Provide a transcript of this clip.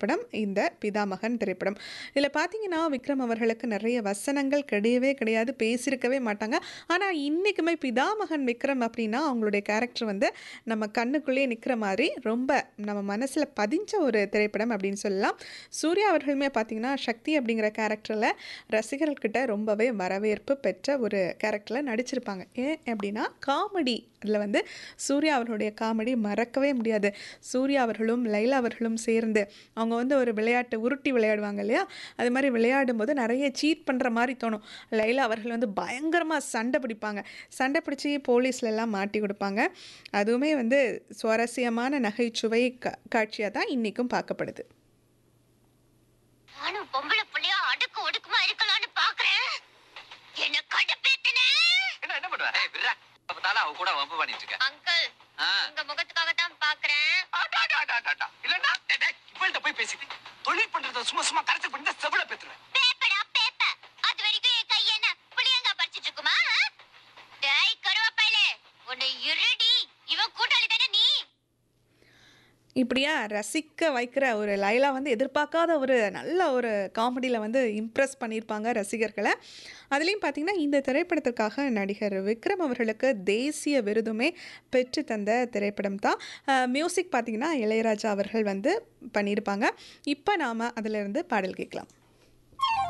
திரைப்படம் இந்த பிதாமகன் திரைப்படம் இதில் பார்த்தீங்கன்னா விக்ரம் அவர்களுக்கு நிறைய வசனங்கள் கிடையவே கிடையாது பேசியிருக்கவே மாட்டாங்க ஆனால் இன்றைக்குமே பிதாமகன் விக்ரம் அப்படின்னா அவங்களுடைய கேரக்டர் வந்து நம்ம கண்ணுக்குள்ளேயே நிற்கிற மாதிரி ரொம்ப நம்ம மனசில் பதிஞ்ச ஒரு திரைப்படம் அப்படின்னு சொல்லலாம் சூர்யா அவர்களுமே பார்த்தீங்கன்னா சக்தி அப்படிங்கிற கேரக்டரில் ரசிகர்கள்கிட்ட ரொம்பவே வரவேற்பு பெற்ற ஒரு கேரக்டரில் நடிச்சிருப்பாங்க ஏன் அப்படின்னா காமெடி இதில் வந்து சூர்யா அவர்களுடைய காமெடி மறக்கவே முடியாது சூர்யா அவர்களும் லைலா அவர்களும் சேர்ந்து அவங்க வந்து ஒரு விளையாட்டு உருட்டி விளையாடுவாங்க இல்லையா அது மாதிரி விளையாடும் போது நிறைய சீட் பண்ணுற மாதிரி தோணும் லைலா அவர்கள் வந்து பயங்கரமாக சண்டை பிடிப்பாங்க சண்டை பிடிச்சி போலீஸ்ல எல்லாம் மாட்டி கொடுப்பாங்க அதுவுமே வந்து சுவாரஸ்யமான நகைச்சுவை கா காட்சியாக தான் இன்றைக்கும் பார்க்கப்படுது நானும் பொம்பளை புள்ளையா அடுக்கு ஒடுக்குமா இருக்கலாம்னு பாக்குறேன் என்ன கடுப்பேத்தனே என்ன என்ன பண்ணுவ ஏய் விட்றா பார்த்தாலும் அவ கூட வம்பு பண்ணிட்டு இருக்க அங்கிள் ஆ. உங்க முகத்துக்காக தான் பாக்குறேன் ஆட்டா, ஆட்டா, ஆட்டா, ஆட்டா, ஆட்டா. இல்லைன்னா டேய், டேய், இவள்ட்ட போய் பேசிட்டு தொழில் பண்றத சும்மா சும்மா கரைச்சு பண்ணி செவில பேத்துருவேன் பேப்படா பேப்ப அது வரைக்கும் என் கை என்ன புளியங்கா பறிச்சிட்டு இருக்குமா ஆ? டேய் கருவாப்பையிலே உன்னை இருடி இவன் கூட்டாளி தானே நீ இப்படியா ரசிக்க வைக்கிற ஒரு லைலா வந்து எதிர்பார்க்காத ஒரு நல்ல ஒரு காமெடியில் வந்து இம்ப்ரெஸ் பண்ணியிருப்பாங்க ரசிகர்களை அதுலேயும் பார்த்தீங்கன்னா இந்த திரைப்படத்திற்காக நடிகர் விக்ரம் அவர்களுக்கு தேசிய விருதுமே பெற்று தந்த திரைப்படம் தான் மியூசிக் பார்த்தீங்கன்னா இளையராஜா அவர்கள் வந்து பண்ணியிருப்பாங்க இப்போ நாம் அதிலிருந்து பாடல் கேட்கலாம்